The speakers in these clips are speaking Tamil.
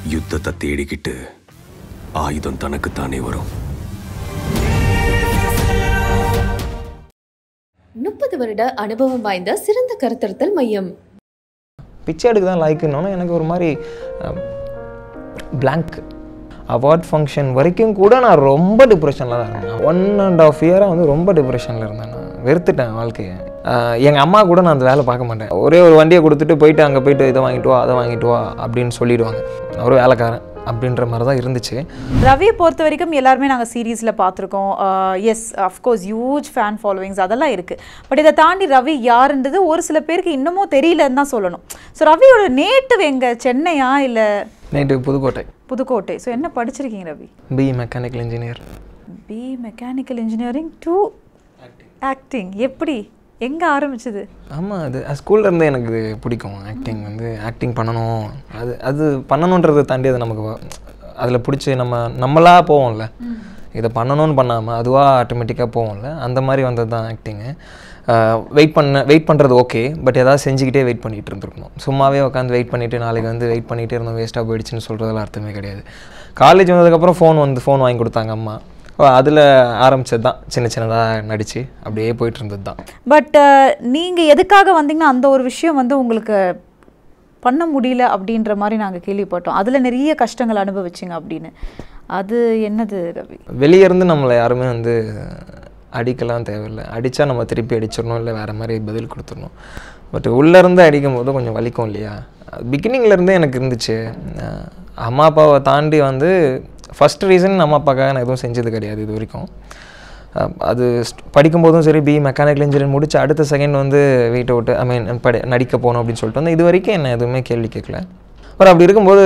யுத்தத்தை தேடிக்கிட்டு ஆயுதம் தனக்குத்தானே வரும் முப்பது வருட அனுபவம் வாய்ந்த சிறந்த கருத்தருத்தல் மையம் பிச்சை எடுக்க தான் லாய்க்குன்னொன்னே எனக்கு ஒரு மாதிரி blank அவார்ட் ஃபங்க்ஷன் வரைக்கும் கூட நான் ரொம்ப டிப்ரெஷனில் தான் இருந்தேன் ஒன் அண்ட் ஆஃப் இயராக வந்து ரொம்ப டிப்ரெஷனில் இருந்தேன் நான் வெறுத்துட்டேன் வாழ்க்கையை எங்கள் அம்மா கூட நான் அந்த வேலை பார்க்க மாட்டேன் ஒரே ஒரு வண்டியை கொடுத்துட்டு போயிட்டு அங்கே போயிட்டு இதை வாங்கிட்டு வா அதை வாங்கிட்டு வா அப்படின்னு சொல்லிடுவாங்க நான் ஒரு வேலைக்காரன் அப்படின்ற மாதிரி தான் இருந்துச்சு ரவியை பொறுத்த வரைக்கும் எல்லாருமே நாங்கள் சீரீஸில் பார்த்துருக்கோம் yes of course huge fan followings அதெல்லாம் இருக்குது பட் இதை தாண்டி ரவி யாருன்றது ஒரு சில பேருக்கு இன்னமும் தெரியலன்னு தான் சொல்லணும் ஸோ ரவியோட நேட்டிவ் எங்கே சென்னையா இல்லை நைட்டு புதுக்கோட்டை புதுக்கோட்டை ஸோ என்ன படிச்சிருக்கீங்க Ravi B mechanical engineer B mechanical engineering to acting எப்படி எங்கே ஆரம்பிச்சது ஆமாம் அது ஸ்கூல்ல இருந்தே எனக்கு இது பிடிக்கும் ஆக்டிங் வந்து ஆக்டிங் பண்ணணும் அது அது பண்ணணுன்றதை தாண்டி அது நமக்கு அதில் பிடிச்சி நம்ம நம்மளா போவோம்ல இதை பண்ணணும்னு பண்ணாமல் அதுவாக ஆட்டோமேட்டிக்காக போவோம்ல அந்த மாதிரி வந்தது தான் ஆக்டிங்கு வெயிட் பண்ண வெயிட் பண்ணுறது ஓகே பட் ஏதாவது செஞ்சுக்கிட்டே வெயிட் பண்ணிகிட்டு இருந்திருக்கணும் சும்மாவே உட்காந்து வெயிட் பண்ணிவிட்டு நாளைக்கு வந்து வெயிட் பண்ணிகிட்டே இருந்தோம் வேஸ்ட்டாக போயிடுச்சுன்னு சொல்கிறதுல அர்த்தமே கிடையாது காலேஜ் வந்ததுக்கப்புறம் ஃபோன் வந்து ஃபோன் வாங்கி கொடுத்தாங்க அம்மா அதில் ஆரம்பிச்சது தான் சின்ன சின்னதாக நடித்து அப்படியே போயிட்டு இருந்தது தான் பட் நீங்கள் எதுக்காக வந்தீங்கன்னா அந்த ஒரு விஷயம் வந்து உங்களுக்கு பண்ண முடியல அப்படின்ற மாதிரி நாங்கள் கேள்விப்பட்டோம் அதில் நிறைய கஷ்டங்கள் அனுபவிச்சிங்க அப்படின்னு அது என்னது ரவி வெளியே இருந்து நம்மளை யாருமே வந்து அடிக்கலாம் தேவையில்லை அடித்தா நம்ம திருப்பி அடிச்சிடணும் இல்லை வேறு மாதிரி பதில் கொடுத்துடணும் பட் உள்ளேருந்து அடிக்கும் போது கொஞ்சம் வலிக்கும் இல்லையா பிகினிங்ல இருந்தே எனக்கு இருந்துச்சு அஹ் அம்மா அப்பாவை தாண்டி வந்து ஃபஸ்ட் ரீசன் அம்மா அப்பாக்காக நான் எதுவும் செஞ்சது கிடையாது இது வரைக்கும் அஹ் அது st- படிக்கும்போதும் சரி பி மெக்கானிக்கல் இன்ஜினியர் முடிச்சு அடுத்த செகண்ட் வந்து வீட்டை விட்டு ஐ மீன் படி நடிக்க போகணும் அப்படின்னு சொல்லிட்டு வந்து இது வரைக்கும் என்ன எதுவுமே கேள்வி கேட்கல ஒரு அப்படி இருக்கும்போது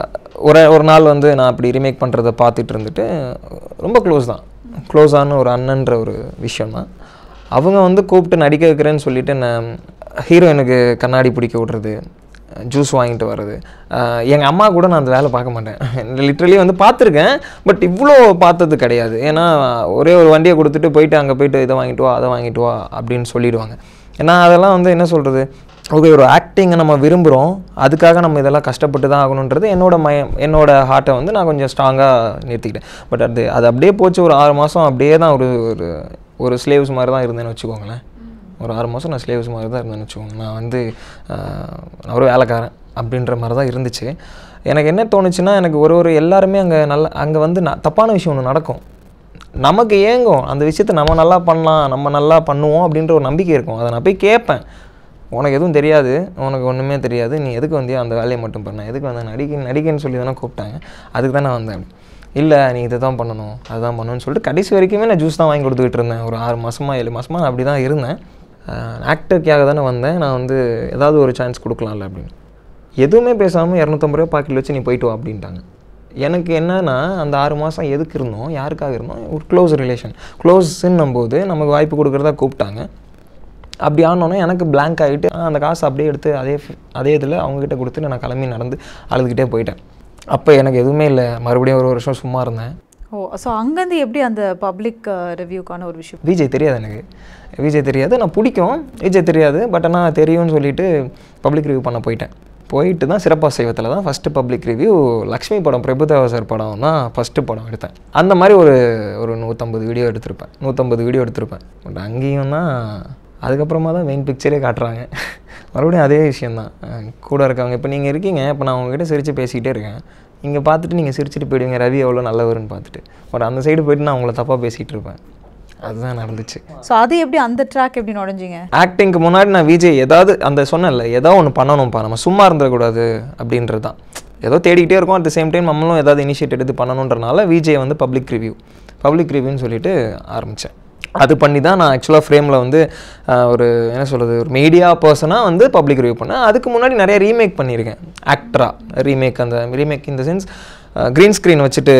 ஒரு ஒரு நாள் வந்து நான் அப்படி ரீமேக் பண்ணுறதை பார்த்துட்டு இருந்துட்டு ரொம்ப க்ளோஸ் தான் க்ளோஸான ஒரு அண்ணன்ற ஒரு விஷயம் தான் அவங்க வந்து கூப்பிட்டு நடிக்க வைக்கிறேன்னு சொல்லிட்டு நான் ஹீரோயினுக்கு கண்ணாடி பிடிக்க விட்றது ஜூஸ் வாங்கிட்டு வர்றது எங்கள் அம்மா கூட நான் அந்த வேலை பார்க்க மாட்டேன் லிட்ரலி வந்து பார்த்துருக்கேன் பட் இவ்வளோ பார்த்தது கிடையாது ஏன்னா ஒரே ஒரு வண்டியை கொடுத்துட்டு போயிட்டு அங்கே போயிட்டு இதை வாங்கிட்டு வா அதை வாங்கிட்டு வா அப்படின்னு சொல்லிடுவாங்க ஏன்னா அதெல்லாம் வந்து என்ன சொல்கிறது ஓகே ஒரு ஆக்டிங்கை நம்ம விரும்புகிறோம் அதுக்காக நம்ம இதெல்லாம் கஷ்டப்பட்டு தான் ஆகணுன்றது என்னோட மயம் என்னோட ஹார்ட்டை வந்து நான் கொஞ்சம் ஸ்ட்ராங்காக நிறுத்திக்கிட்டேன் பட் அது அது அப்படியே போச்சு ஒரு ஆறு மாதம் அப்படியே தான் ஒரு ஒரு ஒரு ஸ்லேவ்ஸ் மாதிரி தான் இருந்தேன்னு வச்சுக்கோங்களேன் ஒரு ஆறு மாதம் நான் ஸ்லேவ்ஸ் மாதிரி தான் இருந்தேன்னு வச்சுக்கோங்க நான் வந்து ஆஹ், நான் ஒரு வேலைக்காரன் அப்படின்ற மாதிரி தான் இருந்துச்சு எனக்கு என்ன தோணுச்சுன்னா எனக்கு ஒரு ஒரு எல்லாருமே அங்கே நல்ல அங்கே வந்து ந- தப்பான விஷயம் ஒன்று நடக்கும் நமக்கு ஏங்கும் அந்த விஷயத்தை நம்ம நல்லா பண்ணலாம் நம்ம நல்லா பண்ணுவோம் அப்படின்ற ஒரு நம்பிக்கை இருக்கும் அதை நான் போய் கேட்பேன் உனக்கு எதுவும் தெரியாது உனக்கு ஒன்றுமே தெரியாது நீ எதுக்கு வந்தியோ அந்த வேலையை மட்டும் பண்ண எதுக்கு வந்த நடிக்க நடிக்கன்னு சொல்லி தானே கூப்பிட்டாங்க அதுக்கு தான் நான் வந்தேன் இல்லை நீ இதை தான் பண்ணணும் அதுதான் பண்ணணும்னு சொல்லிட்டு கடைசி வரைக்குமே நான் ஜூஸ் தான் வாங்கி கொடுத்துக்கிட்டு இருந்தேன் ஒரு ஆறு மாதமா ஏழு மாதமா நான் அப்படி தான் இருந்தேன் ஆக்டருக்காக தானே வந்தேன் நான் வந்து ஏதாவது ஒரு சான்ஸ் கொடுக்கலாம்ல அப்படின்னு எதுவுமே பேசாமல் இரநூத்தம்பது ரூபா பாக்கெட்டில் வச்சு நீ போயிட்டு வா அப்படின்ட்டாங்க எனக்கு என்னன்னா அந்த ஆறு மாதம் எதுக்கு இருந்தோம் யாருக்காக இருந்தோம் ஒரு க்ளோஸ் ரிலேஷன் க்ளோஸ்ன்னும் போது நமக்கு வாய்ப்பு கொடுக்குறதா கூப்பிட்டாங்க அப்படி ஆனோன்னே எனக்கு blank ஆகிட்டு அந்த காசு அப்படியே எடுத்து அதே ஃபி- அதே இதில் அவங்ககிட்ட கொடுத்துட்டு நான் கிளம்பி நடந்து அழுதுகிட்டே போயிட்டேன் அப்போ எனக்கு எதுவுமே இல்லை மறுபடியும் ஒரு வருஷம் சும்மா இருந்தேன் ஓ ஸோ அங்கேருந்து எப்படி அந்த பப்ளிக் ரிவ்யூக்கான ஒரு விஷயம் விஜய் தெரியாது எனக்கு விஜய் தெரியாது நான் பிடிக்கும் விஜய் தெரியாது பட் ஆனால் தெரியும்னு சொல்லிட்டு பப்ளிக் ரிவ்யூ பண்ண போயிட்டேன் போயிட்டு தான் சிறப்பாக சைவத்தில் தான் ஃபஸ்ட்டு பப்ளிக் ரிவ்யூ லக்ஷ்மி படம் பிரபுதேவா சார் படம் தான் ஃபஸ்ட்டு படம் எடுத்தேன் அந்த மாதிரி ஒரு ஒரு நூற்றம்பது வீடியோ எடுத்திருப்பேன் நூற்றம்பது வீடியோ எடுத்திருப்பேன் பட் அங்கேயும் தான் அதுக்கப்புறமா தான் மெயின் பிக்சரே காட்டுறாங்க மறுபடியும் அதே விஷயந்தான் அஹ் கூட இருக்கவங்க இப்போ நீங்கள் இருக்கீங்க இப்போ நான் உங்ககிட்ட சிரித்து பேசிக்கிட்டே இருக்கேன் இங்கே பார்த்துட்டு நீங்கள் சிரிச்சிட்டு போயிடுவீங்க ரவி எவ்வளோ நல்லவருன்னு பார்த்துட்டு பட் அந்த சைடு போயிட்டு நான் உங்களை தப்பாக பேசிகிட்டு இருப்பேன் அதுதான் நடந்துச்சு ஸோ அது எப்படி அந்த ட்ராக் எப்படி நுழைஞ்சிங்க ஆக்டிங்க்கு முன்னாடி நான் விஜய் ஏதாவது அந்த சொன்னேன்ல ஏதோ ஒன்று பண்ணணும்ப்பா நம்ம சும்மா இருந்துடக்கூடாது அப்படின்றது தான் ஏதோ தேடிக்கிட்டே இருக்கோம் அட் த சேம் டைம் நம்மளும் ஏதாவது இனிஷியேட் எடுத்து பண்ணணுன்றனால விஜய் வந்து பப்ளிக் ரிவ்யூ பப்ளிக் ரிவ்யூன்னு சொல்லிட்டு ஆரம்பித்தேன் அது பண்ணி தான் நான் ஆக்சுவலாக ஃப்ரேமில் வந்து ஆஹ், ஒரு என்ன சொல்கிறது ஒரு மீடியா பர்சனாக வந்து பப்ளிக் ரிவ்யூ பண்ணேன் அதுக்கு முன்னாடி நிறைய ரீமேக் பண்ணியிருக்கேன் ஆக்டராக ரீமேக் அந்த ரீமேக் இந்த சென்ஸ் க்ரீன் ஸ்க்ரீன் வச்சுட்டு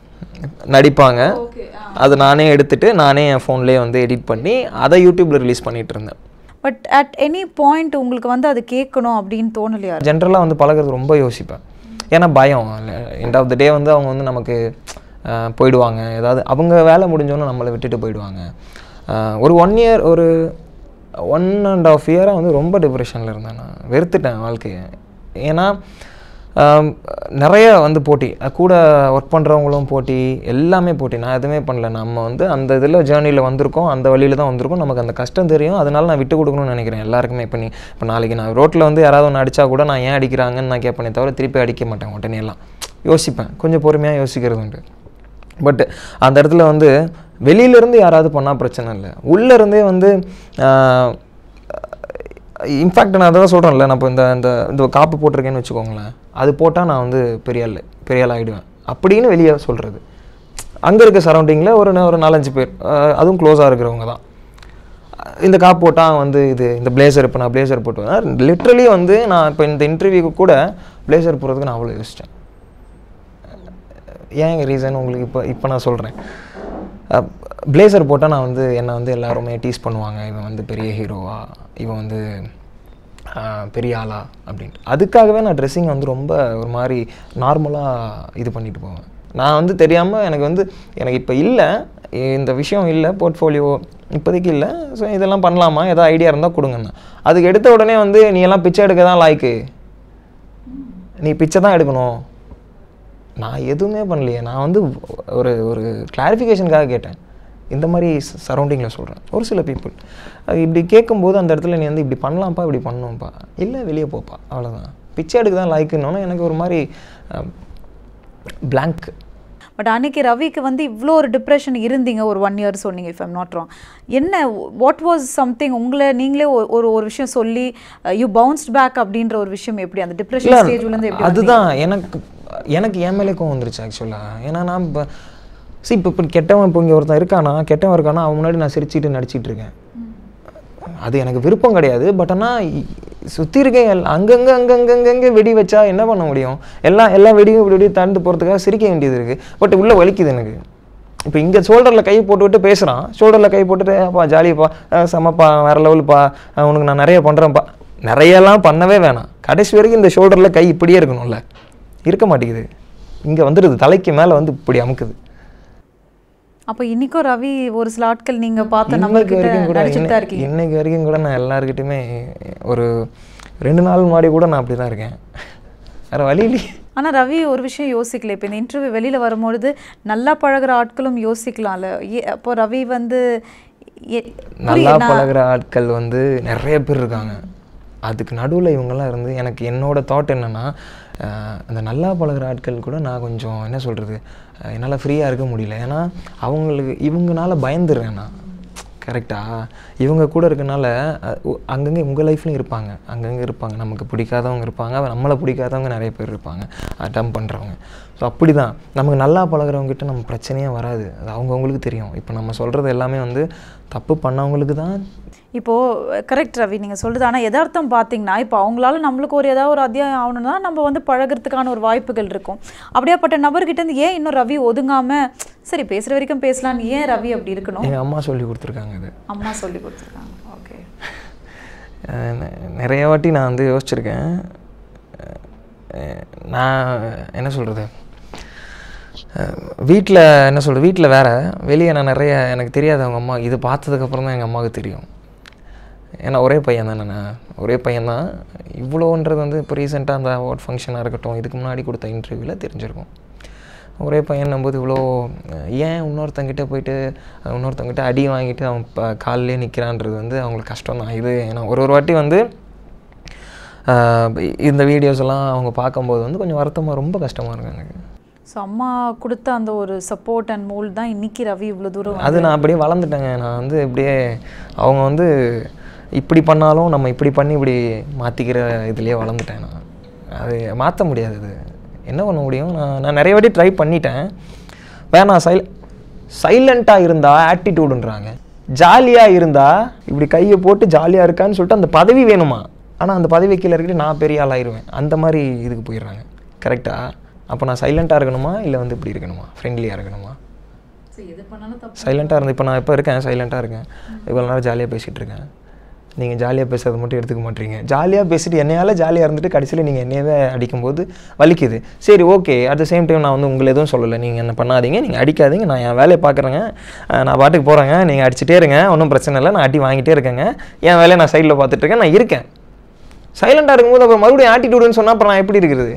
நடிப்பாங்க அது நானே எடுத்துட்டு நானே என் ஃபோன்லேயே வந்து எடிட் பண்ணி அதை யூடியூப்பில் ரிலீஸ் பண்ணிட்டு இருந்தேன் பட் அட் எனி பாயிண்ட் உங்களுக்கு வந்து அது கேட்கணும் அப்படின்னு தோணலையா ஜென்ரலாக வந்து பழகுறது ரொம்ப யோசிப்பேன் ஏன்னா பயம் எண்ட் ஆஃப் த டே வந்து அவங்க வந்து நமக்கு ஆஹ், போயிடுவாங்க ஏதாவது அவங்க வேலை முடிஞ்சோன்னு நம்மளை விட்டுட்டு போயிடுவாங்க ஆஹ், ஒரு ஒன் இயர் ஒரு ஒன் அண்ட் ஆஃப் இயராக வந்து ரொம்ப டிப்ரெஷனில் இருந்தேன் நான் வெறுத்துட்டேன் வாழ்க்கையை ஏன்னா ஆம், நிறைய வந்து போட்டி அஹ் கூட ஒர்க் பண்ணுறவங்களும் போட்டி எல்லாமே போட்டி நான் எதுவுமே பண்ணல நம்ம வந்து அந்த இதில் ஜேர்னியில் வந்திருக்கோம் அந்த வழியில் தான் வந்திருக்கோம் நமக்கு அந்த கஷ்டம் தெரியும் அதனால நான் விட்டு கொடுக்கணும்னு நினைக்கிறேன் எல்லாருக்குமே இப்போ நீ இப்போ நாளைக்கு நான் ரோட்டில் வந்து யாராவது ஒன்று அடித்தா கூட நான் ஏன் அடிக்கிறாங்கன்னு நான் கேட்பேனே தவிர திருப்பி அடிக்க மாட்டேன் உடனே எல்லாம் யோசிப்பேன் கொஞ்சம் பொறுமையாக யோசிக்கிறது உண்டு பட் அந்த இடத்துல வந்து வெளியிலேருந்து யாராவது பண்ணால் பிரச்சனை இல்லை உள்ளேருந்தே வந்து இன்ஃபேக்ட் நான் அதான் சொல்கிறேன்ல நான் இப்போ இந்த இந்த இந்த காப்பு போட்டிருக்கேன்னு வச்சுக்கோங்களேன் அது போட்டால் நான் வந்து பெரிய ஆள் பெரிய ஆள் ஆகிடுவேன் அப்படின்னு வெளியே சொல்கிறது அங்கே இருக்க சரௌண்டிங்கில் ஒரு நா- ஒரு நாலஞ்சு பேர் ஆஹ் அதுவும் க்ளோஸாக இருக்கிறவங்க தான் இந்த காப் போட்டால் வந்து இது இந்த பிளேசர் இப்போ நான் பிளேசர் போட்டு லிட்ரலி வந்து நான் இப்போ இந்த இன்டர்வியூக்கு கூட பிளேசர் போடுறதுக்கு நான் அவ்வளோ யோசித்தேன் ஏன் ரீசன் உங்களுக்கு இப்போ இப்போ நான் சொல்கிறேன் பிளேசர் போட்டால் நான் வந்து என்னை வந்து எல்லாருமே டீஸ் பண்ணுவாங்க இவன் வந்து பெரிய ஹீரோவா இவன் வந்து அஹ், பெரிய ஆளா அப்படின்ட்டு அதுக்காகவே நான் ட்ரெஸ்ஸிங் வந்து ரொம்ப ஒரு மாதிரி நார்மலாக இது பண்ணிட்டு போவேன் நான் வந்து தெரியாமல் எனக்கு வந்து எனக்கு இப்போ இல்லை இந்த விஷயம் இல்லை போர்ட்ஃபோலியோ இப்போதைக்கு இல்லை ஸோ இதெல்லாம் பண்ணலாமா ஏதாவது ஐடியா இருந்தால் கொடுங்கண்ணா அதுக்கு எடுத்த உடனே வந்து நீ எல்லாம் பிச்சை எடுக்க தான் லாய்க்கு நீ பிச்சை தான் எடுக்கணும் நான் எதுவுமே பண்ணலையே நான் வந்து ஒரு ஒரு கிளாரிஃபிகேஷனுக்காக கேட்டேன் இந்த மாதிரி சரௌண்டிங்கில் சொல்கிறேன் ஒரு சில பீப்புள் இப்படி கேட்கும்போது அந்த இடத்துல நீ வந்து இப்படி பண்ணலாம்ப்பா இப்படி பண்ணணும்ப்பா இல்லை வெளியே போப்பா அவ்வளோதான் பிச்சை எடுக்க தான் லாய்க்குன்னொன்னே எனக்கு ஒரு மாதிரி blank பட் அன்னைக்கு ரவிக்கு வந்து இவ்வளோ ஒரு டிப்ரெஷன் இருந்தீங்க ஒரு ஒன் இயர் சொன்னீங்க இஃப் ஐம் நாட் ராங் என்ன வாட் வாஸ் சம்திங் உங்களை நீங்களே ஒ- ஒரு ஒரு விஷயம் சொல்லி யூ பவுன்ஸ்ட் பேக் அப்படின்ற ஒரு விஷயம் எப்படி அந்த டிப்ரெஷன் இல்லை ஸ்டேஜ்லேருந்து எப்படி அதுதான் எனக்கு எனக்கு என் மேலே கோவம் வந்துருச்சு ஆக்சுவலாக ஏன்னா நான் இப்போ see இப்போ இப்போ கெட்டவன் இப்போ இங்கே ஒருத்தன் இருக்கானா கெட்டவன் இருக்கானா அவன் முன்னாடி நான் சிரிச்சிட்டு நடிச்சிட்டு இருக்கேன் அது எனக்கு விருப்பம் கிடையாது பட் ஆனால் சுற்றி இருக்க எல் அங்கங்கே அங்கங்கங்கங்கே வெடி வச்சா என்ன பண்ண முடியும் எல்லாம் எல்லா வெடியும் இப்படி இப்படி தாழ்ந்து போகிறதுக்காக சிரிக்க வேண்டியது இருக்குது பட் உள்ளே வலிக்குது எனக்கு இப்போ இங்கே ஷோல்டரில் கை போட்டுவிட்டு பேசுகிறான் ஷோல்டரில் கை போட்டுட்டு அப்பா ஜாலிப்பா செம்மப்பா வேறு லெவலுப்பா உனக்கு நான் நிறைய பண்ணுறேன்ப்பா நிறையெல்லாம் பண்ணவே வேணாம் கடைசி வரைக்கும் இந்த ஷோல்டரில் கை இப்படியே இருக்கணும்ல இருக்க மாட்டேங்குது இங்கே வந்துடுது தலைக்கு மேலே வந்து இப்படி அமுக்குது அப்போ இன்னைக்கும் ரவி ஒரு சில ஆட்கள் நீங்க பார்த்த இன்னைக்கு நம்பர்கிட்ட வரைக்கும் கூட நடிச்சுட்டு தான் இன்னை- இருக்கீங்க இன்னைக்கு வரைக்கும் கூட நான் எல்லாருக்கிட்டையுமே ஒரு ரெண்டு நாள் முன்னாடி கூட நான் அப்படி தான் இருக்கேன் வேறு வழி இல்லையே ஆனா ரவி ஒரு விஷயம் யோசிக்கல இப்போ இந்த இன்டர்வியூ வெளியில வரும்பொழுது நல்லா பழகுற ஆட்களும் யோசிக்கலாம்ல ஏ- அப்போ ரவி வந்து எ- நல்லா புரியுது, நான்- பழகுற ஆட்கள் வந்து நிறைய பேர் இருக்காங்க அதுக்கு நடுவில் இவங்கெல்லாம் இருந்து எனக்கு என்னோட தாட் என்னென்னா அந்த நல்லா பழகுற ஆட்கள் கூட நான் கொஞ்சம் என்ன சொல்கிறது என்னால் ஃப்ரீயாக இருக்க முடியல ஏன்னா அவங்களுக்கு இவங்கனால பயந்துடுறேன் நான் கரெக்டா இவங்க கூட இருக்கனால அஹ், உ- அங்கங்கே உங்கள் லைஃப்லையும் இருப்பாங்க அங்கங்கே இருப்பாங்க நமக்கு பிடிக்காதவங்க இருப்பாங்க நம்மளை பிடிக்காதவங்க நிறைய பேர் இருப்பாங்க அட்டம் பண்ணுறவங்க ஸோ அப்படி தான் நமக்கு நல்லா பழகுறவங்ககிட்ட நம்ம பிரச்சனையே வராது அது அவங்கவுங்களுக்கு தெரியும் இப்போ நம்ம சொல்கிறது எல்லாமே வந்து தப்பு பண்ணவங்களுக்கு தான் இப்போ கரெக்ட் ரவி நீங்க சொல்றது ஆனா எதார்த்தம் பார்த்தீங்கன்னா இப்போ அவங்களால நம்மளுக்கு ஒரு ஏதாவது ஒரு அத்தியாயம் ஆகணும்னா நம்ம வந்து பழகுறதுக்கான ஒரு வாய்ப்புகள் இருக்கும் அப்படியாப்பட்ட நபர்கிட்ட இருந்து ஏன் இன்னும் ரவி ஒதுங்காம சரி பேசுற வரைக்கும் பேசலாம்னு ஏன் ரவி அப்படி இருக்கணும் எங்கள் அம்மா சொல்லி கொடுத்துருக்காங்க இது அம்மா சொல்லி கொடுத்துருக்காங்க ஓகே அஹ் நெ- நிறைய வாட்டி நான் வந்து யோசிச்சிருக்கேன் அஹ் நான் என்ன சொல்கிறது வீட்டில் என்ன சொல்கிறது வீட்டில் வேற வெளியே நான் நிறைய எனக்கு தெரியாது அவங்க அம்மா இது பார்த்ததுக்கப்புறம் தான் எங்கள் அம்மாவுக்கு தெரியும் ஏன்னா ஒரே பையன் தானே நான் ஒரே பையன் தான் இவ்வளோன்றது வந்து இப்போ ரீசெண்டாக அந்த அவார்ட் ஃபங்க்ஷனாக இருக்கட்டும் இதுக்கு முன்னாடி கொடுத்த இன்டர்வியூவில் தெரிஞ்சிருக்கும் ஒரே பையன் போது இவ்வளோ அஹ், ஏன் இன்னொருத்தங்கிட்ட போயிட்டு அஹ், இன்னொருத்தங்கிட்ட அடி வாங்கிட்டு அவன் ப காலிலே நிற்கிறான்றது வந்து அவங்களுக்கு கஷ்டம் தான் இது ஏன்னா ஒரு ஒரு வாட்டி வந்து அஹ், இந்த வீடியோஸ் எல்லாம் அவங்க பார்க்கும்போது வந்து கொஞ்சம் வருத்தமாக ரொம்ப கஷ்டமாக இருக்கும் எனக்கு ஸோ அம்மா கொடுத்த அந்த ஒரு சப்போர்ட் அண்ட் மோல்ட் தான் இன்னைக்கு ரவி இவ்வளோ தூரம் அது நான் அப்படியே வளர்ந்துட்டேங்க நான் வந்து இப்படியே அவங்க வந்து இப்படி பண்ணாலும் நம்ம இப்படி பண்ணி இப்படி மாற்றிக்கிற இதுலேயே வளர்ந்துட்டேன் நான் அது மாற்ற முடியாது இது என்ன பண்ண முடியும் நான் நான் நிறைய வாட்டி ட்ரை பண்ணிட்டேன் வேணாம் சைல சைலண்ட்டாக இருந்தால் ஆட்டிடியூடுன்றாங்க ஜாலியாக இருந்தால் இப்படி கையை போட்டு ஜாலியாக இருக்கான்னு சொல்லிட்டு அந்த பதவி வேணுமா ஆனால் அந்த பதவி கீழே இருக்கிட்டு நான் பெரிய ஆள் ஆயிடுவேன் அந்த மாதிரி இதுக்கு போயிடுறாங்க கரெக்டாக அப்போ நான் சைலண்ட்டாக இருக்கணுமா இல்லை வந்து இப்படி இருக்கணுமா ஃப்ரெண்ட்லியாக இருக்கணுமா எது பண்ணாலும் தப்பு சைலண்ட்டாக இருந்து இப்போ நான் இப்போ இருக்கேன் சைலண்ட்டாக இருக்கேன் இவ்வளோ நேரம் ஜாலியாக பேசிகிட்டு இருக்கேன் நீங்கள் ஜாலியாக பேசுறது மட்டும் எடுத்துக்க மாட்டீங்க ஜாலியாக பேசிட்டு என்னையால் ஜாலியாக இருந்துட்டு கடைசியில் நீங்கள் என்னையவே அடிக்கும்போது வலிக்குது சரி okay at the same time நான் வந்து உங்களை எதுவும் சொல்லலை நீங்கள் என்ன பண்ணாதீங்க நீங்கள் அடிக்காதீங்க நான் என் வேலையை பார்க்குறேங்க அஹ் நான் பாட்டுக்கு போகிறேங்க நீங்கள் அடிச்சிட்டே இருங்க ஒன்றும் பிரச்சனை இல்லை நான் அடி வாங்கிட்டே இருக்கேங்க என் வேலையை நான் சைடில் பார்த்துட்டு இருக்கேன் நான் இருக்கேன் சைலண்டாக இருக்கும்போது அப்புறம் மறுபடியும் ஆட்டிடியூடுன்னு சொன்னால் அப்புறம் நான் எப்படி இருக்கிறது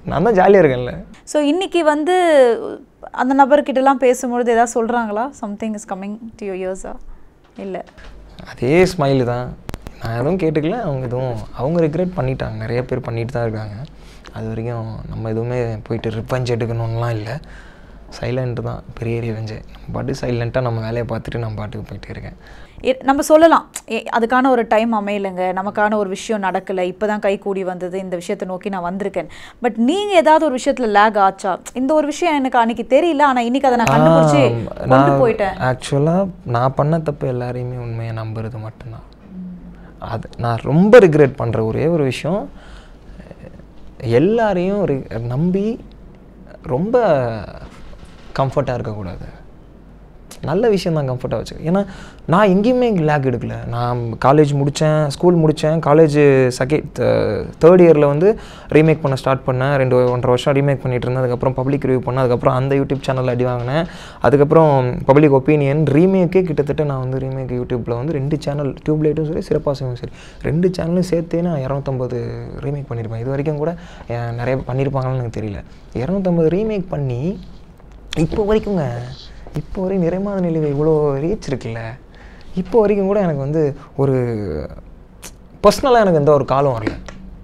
நான் தான் ஜாலியாக இருக்கேன்ல ஸோ இன்னைக்கு வந்து அந்த நபர்கிட்டலாம் பேசும்பொழுது ஏதாவது சொல்கிறாங்களா something is coming to you இயர்ஸா இல்லை அதே ஸ்மைலு தான் நான் எதுவும் கேட்டுக்கல அவங்க எதுவும் அவங்க ரிக்ரெட் பண்ணிட்டாங்க நிறைய பேர் பண்ணிட்டு தான் இருக்காங்க அது வரைக்கும் நம்ம எதுவுமே போயிட்டு ரிப்பஞ்ச் எடுக்கணும்லாம் இல்லை சைலண்ட்டு தான் பெரிய ரிவெஞ்சு நம்ம பாட்டு சைலண்ட்டாக நம்ம வேலையை பார்த்துட்டு நம்ம பாட்டுக்கு போயிட்டே இருக்கேன் எ- நம்ம சொல்லலாம் எ- அதுக்கான ஒரு டைம் அமையலைங்க நமக்கான ஒரு விஷயம் நடக்கலை இப்போ தான் கை கூடி வந்தது இந்த விஷயத்தை நோக்கி நான் வந்திருக்கேன் பட் நீங்கள் ஏதாவது ஒரு விஷயத்தில் லேக் ஆச்சா இந்த ஒரு விஷயம் எனக்கு அன்னைக்கு தெரியல ஆனால் இன்னைக்கு அதை நான் கண்டுபிடிச்சி கொண்டு போயிட்டேன் ஆக்சுவலாக நான் பண்ண தப்பு எல்லாரையுமே உண்மையை நம்புறது மட்டும்தான் அது நான் ரொம்ப ரிக்ரெட் பண்ணுற ஒரே ஒரு விஷயம் எல்லாரையும் ரி- நம்பி ரொம்ப கம்ஃபர்ட்டாக இருக்கக்கூடாது நல்ல விஷயம் தான் கம்ஃபர்ட்டாக வச்சு ஏன்னா நான் எங்கேயுமே லேக் எடுக்கல நான் காலேஜ் முடித்தேன் ஸ்கூல் முடித்தேன் காலேஜ் செகண்ட் தேர்ட் இயரில் வந்து ரீமேக் பண்ண ஸ்டார்ட் பண்ணேன் ரெண்டு ஒன்றரை வருஷம் ரீமேக் பண்ணிட்டு இருந்தேன் அதுக்கப்புறம் பப்ளிக் ரிவ்யூ பண்ணேன் அதுக்கப்புறம் அந்த யூடியூப் சேனலில் அடி வாங்கினேன் அதுக்கப்புறம் பப்ளிக் ஒப்பீனியன் ரீமேக்கே கிட்டத்தட்ட நான் வந்து ரீமேக் யூடியூப்பில் வந்து ரெண்டு சேனல் டியூப்லைட்டும் சரி சிறப்பாசமும் சரி ரெண்டு சேனலும் சேர்த்தே நான் இரநூத்தம்பது ரீமேக் பண்ணியிருப்பேன் இது வரைக்கும் கூட அஹ், நிறைய பண்ணியிருப்பாங்கன்னு எனக்கு தெரியல இரநூத்தம்பது ரீமேக் பண்ணி இப்போ வரைக்குங்க இப்போ வரைக்கும் நிறைமாத நிலைவு இவ்வளோ ரீச் இருக்குல்ல இப்போ வரைக்கும் கூட எனக்கு வந்து ஒரு பர்சனலாக எனக்கு எந்த ஒரு காலம் வரல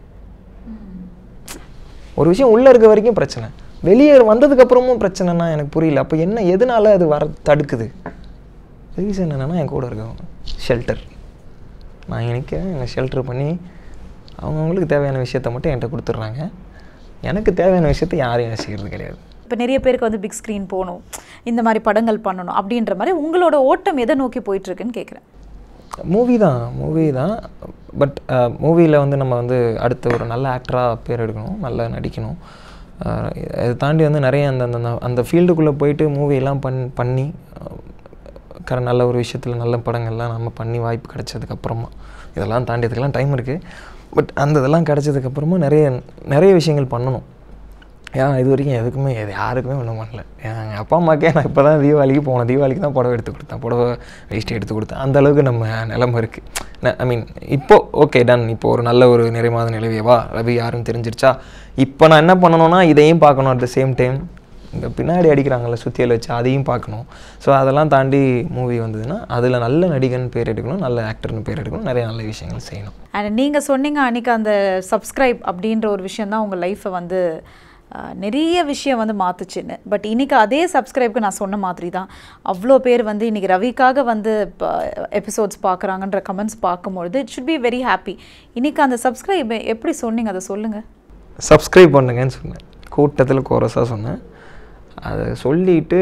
ஒரு விஷயம் உள்ளே இருக்க வரைக்கும் பிரச்சனை வெளியே வந்ததுக்கப்புறமும் பிரச்சனைனா எனக்கு புரியல அப்போ என்ன எதனால அது வர தடுக்குது ரீசன் என்னென்னா என் கூட இருக்கவங்க ஷெல்டர் நான் எனக்கு என்னை ஷெல்டர் பண்ணி அவங்கவுங்களுக்கு தேவையான விஷயத்த மட்டும் என்கிட்ட கொடுத்துட்றாங்க எனக்கு தேவையான விஷயத்த யாரும் என்ன செய்கிறது கிடையாது இப்போ நிறைய பேருக்கு வந்து பிக் ஸ்க்ரீன் போகணும் இந்த மாதிரி படங்கள் பண்ணணும் அப்படின்ற மாதிரி உங்களோட ஓட்டம் எதை நோக்கி போயிட்டு இருக்குன்னு கேட்குறேன் மூவி தான் மூவி தான் பட் மூவியில் வந்து நம்ம வந்து அடுத்த ஒரு நல்ல ஆக்டராக பேர் எடுக்கணும் நல்லா நடிக்கணும் அஹ் இதை தாண்டி வந்து நிறைய அந்த அந்த அந்த ஃபீல்டுக்குள்ளே போயிட்டு மூவியெல்லாம் பண் பண்ணி அஹ் கர நல்ல ஒரு விஷயத்தில் நல்ல படங்கள்லாம் நம்ம பண்ணி வாய்ப்பு கிடைச்சதுக்கப்புறமா இதெல்லாம் தாண்டி இதுக்கெல்லாம் டைம் இருக்குது பட் அந்த இதெல்லாம் கிடைச்சதுக்கப்புறமா நிறைய நிறைய விஷயங்கள் பண்ணணும் ஏன் இது வரைக்கும் எதுக்குமே எது யாருக்குமே ஒன்றும் பண்ணல எங்கள் அப்பா அம்மாக்கே நான் இப்போ தான் தீபாவளிக்கு போனேன் தீபாவளிக்கு தான் புடவை எடுத்து கொடுத்தேன் புடவை வேஷ்டி எடுத்து கொடுத்தேன் அந்த அளவுக்கு நம்ம நிலைமை இருக்குது ஐ மீன் இப்போ ஓகே டன் இப்போ ஒரு நல்ல ஒரு நிறைமாத நிலவியவா ரவி யாருன்னு தெரிஞ்சிருச்சா இப்போ நான் என்ன பண்ணணும்னா இதையும் பார்க்கணும் அட் த சேம் டைம் இந்த பின்னாடி அடிக்கிறாங்கல்ல சுத்தியல் வச்சு அதையும் பார்க்கணும் ஸோ அதெல்லாம் தாண்டி மூவி வந்ததுன்னா அதில் நல்ல நடிகன் பேர் எடுக்கணும் நல்ல ஆக்டர்னு பேர் எடுக்கணும் நிறைய நல்ல விஷயங்கள் செய்யணும் அண்ட் நீங்கள் சொன்னீங்க அன்னைக்கு அந்த சப்ஸ்கிரைப் அப்படின்ற ஒரு விஷயம் தான் உங்கள் லைஃப்பை வந்து அஹ், நிறைய விஷயம் வந்து மாற்றுச்சுன்னு பட் இன்னைக்கு அதே சப்ஸ்கிரைப்க்கு நான் சொன்ன மாதிரி தான் அவ்வளோ பேர் வந்து இன்னைக்கு ரவிக்காக வந்து எபிசோட்ஸ் பார்க்குறாங்கன்ற கமெண்ட்ஸ் பார்க்கும்பொழுது it should be very happy இன்னைக்கு அந்த சப்ஸ்கிரைப் எப்படி சொன்னீங்க அதை சொல்லுங்கள் சப்ஸ்கிரைப் பண்ணுங்கன்னு சொன்னேன் கூட்டத்தில் கோரஸாக சொன்னேன் அதை சொல்லிட்டு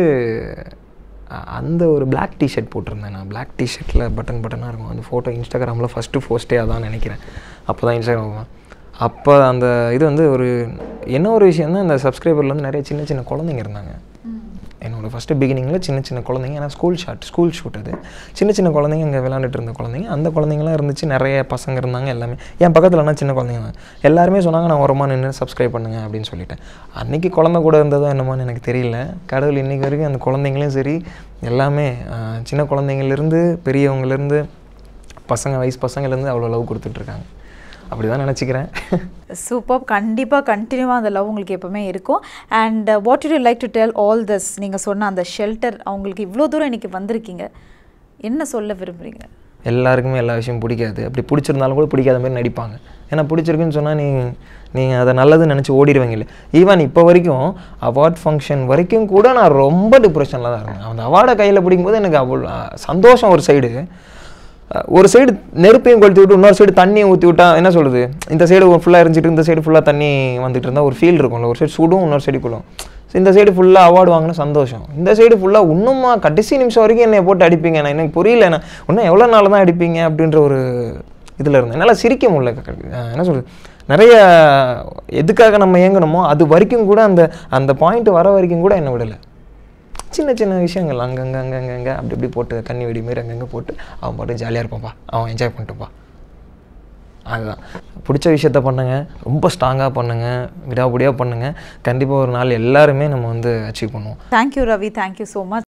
அ- அந்த ஒரு Black டிஷர்ட் போட்டிருந்தேன் நான் Black டிஷர்ட்டில் பட்டன் பட்டனாக இருக்கும் அந்த ஃபோட்டோ இன்ஸ்டாகிராமில் ஃபஸ்ட்டு போஸ்ட்டே அதான் நினைக்கிறேன் அப்போ தான் இன்ஸ்டாகிராம் அப்போ அந்த இது வந்து ஒரு என்ன ஒரு விஷயம் தான் இந்த சப்ஸ்கிரைபரில் வந்து நிறைய சின்ன சின்ன குழந்தைங்க இருந்தாங்க என்னோட ஃபஸ்ட்டு பிகினிங்கில் சின்ன சின்ன குழந்தைங்க ஏன்னா ஸ்கூல் ஷாட் ஸ்கூல் ஷூட் அது சின்ன சின்ன குழந்தைங்க அங்கே விளாண்டுட்டு இருந்த குழந்தைங்க அந்த குழந்தைங்களாம் இருந்துச்சு நிறைய பசங்க இருந்தாங்க எல்லாமே என் பக்கத்துலனா சின்ன குழந்தைங்க தான் எல்லாருமே சொன்னாங்க நான் ஓரமாக நின்று சப்ஸ்கிரைப் பண்ணுங்க அப்படின்னு சொல்லிட்டேன் அன்றைக்கி குழந்தை கூட இருந்ததோ என்னமோன்னு எனக்கு தெரியல கடவுள் இன்றைக்கி வரைக்கும் அந்த குழந்தைங்களையும் சரி எல்லாமே ஆஹ், சின்ன குழந்தைங்கள்லேருந்து பெரியவங்கலேருந்து பசங்க வயசு பசங்கள்லேருந்து அவ்வளோ லவ் கொடுத்துட்ருக்காங்க அப்படி தான் நினச்சிக்கிறேன் சூப்பர் கண்டிப்பாக கண்டினியூவாக அந்த லவ் உங்களுக்கு எப்பவுமே இருக்கும் and what you like to tell all this நீங்கள் சொன்ன அந்த ஷெல்டர் அவங்களுக்கு இவ்வளோ தூரம் இன்னைக்கு வந்திருக்கீங்க என்ன சொல்ல விரும்புகிறீங்க எல்லாருக்குமே எல்லா விஷயமும் பிடிக்காது அப்படி பிடிச்சிருந்தாலும் கூட பிடிக்காத மாதிரி நடிப்பாங்க ஏன்னா பிடிச்சிருக்குன்னு சொன்னால் நீ நீங்கள் அதை நல்லதுன்னு நினச்சி ஓடிடுவீங்க இல்லை ஈவன் இப்போ வரைக்கும் அவார்ட் ஃபங்க்ஷன் வரைக்கும் கூட நான் ரொம்ப டிப்ரெஷனில் தான் இருந்தேன் அந்த அவார்டை கையில் பிடிக்கும்போது எனக்கு அவ்வளோ அஹ், சந்தோஷம் ஒரு சைடு ஒரு சைடு நெருப்பையும் கொளுத்தி விட்டு இன்னொரு சைடு தண்ணியை ஊற்றி விட்டா என்ன சொல்கிறது இந்த சைடு ஃபுல்லாக எரிஞ்சிட்டு இந்த சைடு ஃபுல்லாக தண்ணி வந்துட்டு இருந்தால் ஒரு ஃபீல் இருக்கும்ல ஒரு சைடு சுடும் இன்னொரு சைடு குளும் இந்த சைடு ஃபுல்லாக அவார்டு வாங்கின சந்தோஷம் இந்த சைடு ஃபுல்லாக இன்னுமா கடைசி நிமிஷம் வரைக்கும் என்னை போட்டு அடிப்பீங்க நான் எனக்கு புரியல நான் இன்னும் எவ்வளோ நாள் தான் அடிப்பீங்க அப்படின்ற ஒரு இதில் இருந்தேன் என்னால் சிரிக்க முடியல க- க- அஹ் என்ன சொல்கிறது நிறைய எதுக்காக நம்ம இயங்கணுமோ அது வரைக்கும் கூட அந்த அந்த பாயிண்ட் வர வரைக்கும் கூட என்னை விடலை சின்ன சின்ன விஷயங்கள் அங்கங்கே அங்கங்கே அங்கே அப்படி இப்படி போட்டு கண்ணி வெடி மாரி அங்கங்கே போட்டு அவன் பாட்டு ஜாலியாக இருப்பான்ப்பா அவன் என்ஜாய் பண்ணிட்டுப்பா அதுதான் பிடிச்ச விஷயத்த பண்ணுங்க ரொம்ப ஸ்ட்ராங்காக பண்ணுங்க விடாபடியாக பண்ணுங்க கண்டிப்பாக ஒரு நாள் எல்லாருமே நம்ம வந்து அச்சீவ் பண்ணுவோம் thank you Ravi thank you so much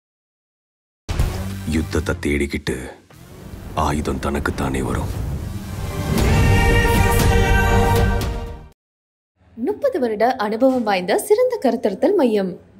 யுத்தத்தை தேடிக்கிட்டு ஆயுதம் தனக்குத்தானே வரும் முப்பது வருட அனுபவம் வாய்ந்த சிறந்த கருத்திருத்தல் மையம்